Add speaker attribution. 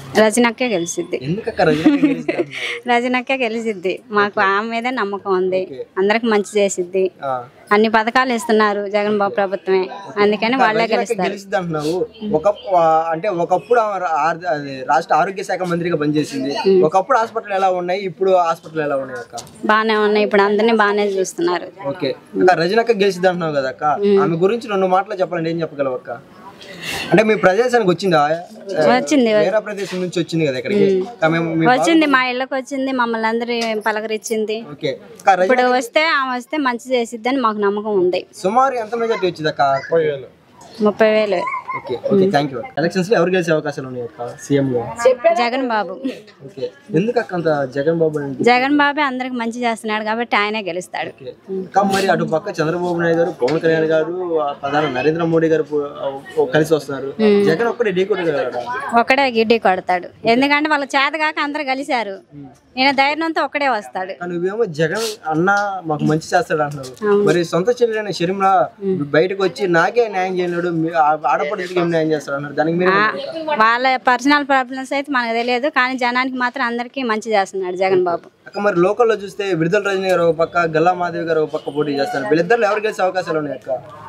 Speaker 1: రజనక్కే గెలిచిద్ది
Speaker 2: ఎందుకక్క రజనీ గెలుస్తుంది అంటున్నారు?
Speaker 1: రజనక్కే గెలిచిద్ది మాకు ఆమె మీదే నమ్మకం ఉంది అందరికి మంచి చేసిద్ది
Speaker 2: ఆ.
Speaker 1: అన్ని పథకాలు ఇస్తున్నారు జగన్ బాబు ప్రభుత్వమే అందుకని వాళ్ళే
Speaker 2: రజనీ అక్క
Speaker 1: గెలుస్తారు
Speaker 2: గెలిచిద్ది అంటున్నావు ఒక అంటే ఒకప్పుడు ఆమె రా- ఆర్- అది రాష్ట్ర ఆరోగ్య శాఖ మంత్రిగా పనిచేసింది ఒకప్పుడు హాస్పిటల్ ఎలా ఉన్నాయి ఇప్పుడు హాస్పిటల్ ఎలా ఉన్నాయి అక్క
Speaker 1: బాగానే ఉన్నాయి ఇప్పుడు అందరినీ బాగానే చూస్తున్నారు
Speaker 2: ఓకే అక్క రజనక్క గెలిచిద్ది అంటున్నావు కదా అక్క ఆమె గురించి రెండు మాటలు చెప్పాలంటే ఏం చెప్పగలవు అక్క అంటే మీ ప్రదేశానికి వచ్చిందా
Speaker 1: వచ్చింది
Speaker 2: వేరే ప్రదేశం నుంచి వచ్చింది కదా ఇక్కడికి అక్క, మేము మీ
Speaker 1: వచ్చింది మా ఇళ్ళకి వచ్చింది మమ్మల్ని అందరి పలకరించింది
Speaker 2: ఓకే అక్క రజనీ
Speaker 1: ఇప్పుడు వస్తే ఆమె వస్తే మంచి చేసిద్ది అని మాకు నమ్మకం ఉంది
Speaker 2: సుమారు ఎంత మెజార్టీ వచ్చింది అక్క
Speaker 1: ముప్పై వేలు
Speaker 2: okay okay thank you elections లో ఎవరు గెలిచే అవకాశాలు ఉన్నాయి అక్క సీఎం లో
Speaker 1: జగన్ బాబు
Speaker 2: ఓకే ఎందుకు అక్క అంత జగన్ బాబు అంటే
Speaker 1: జగన్ బాబే అందరికి మంచి చేస్తున్నాడు కాబట్టి ఆయనే గెలుస్తాడు
Speaker 2: ఓకే. ఇంకా మరి అటు పక్క చంద్రబాబు నాయుడు గారు పవన్ కళ్యాణ్ గారు ఆ ప్రధాని నరేంద్ర మోడీ గారు పు- ఆ కలిసి వస్తున్నారు జగన్ ఒక్కడే ఢీ కొట్టగలడా
Speaker 1: ఒకడే గిడ్డి కొడతాడు ఎందుకంటే వాళ్ళ చేత కాక అందరు కలిశారు నేను ధైర్యంతో ఒక్కడే వస్తాడు
Speaker 2: కానీ నువ్వేమో జగన్ అన్న మాకు మంచి చేస్తాడు అంటున్నావు మరి సొంత చెల్లెలైన షర్మిల బయటకు వచ్చి నాకే న్యాయం చేయలేడు మీ- ఆ ఆడపడికి ఏం న్యాయం చేస్తాడు అన్నారు దానికి మీరు
Speaker 1: వాళ్ళ పర్సనల్ ప్రాబ్లమ్స్ అయితే మనకు తెలియదు కానీ జనానికి మాత్రం అందరికీ మంచి చేస్తున్నాడు జగన్ బాబు
Speaker 2: అక్క మరి లోకల్లో చూస్తే విడుదల రజనీ గారు ఒక పక్క గల్లా మాధవి గారు ఒక పక్క పోటీ చేస్తారు వీళ్ళిద్దరు ఎవరు గెలిచే అవకాశాలు ఉన్నాయి అక్క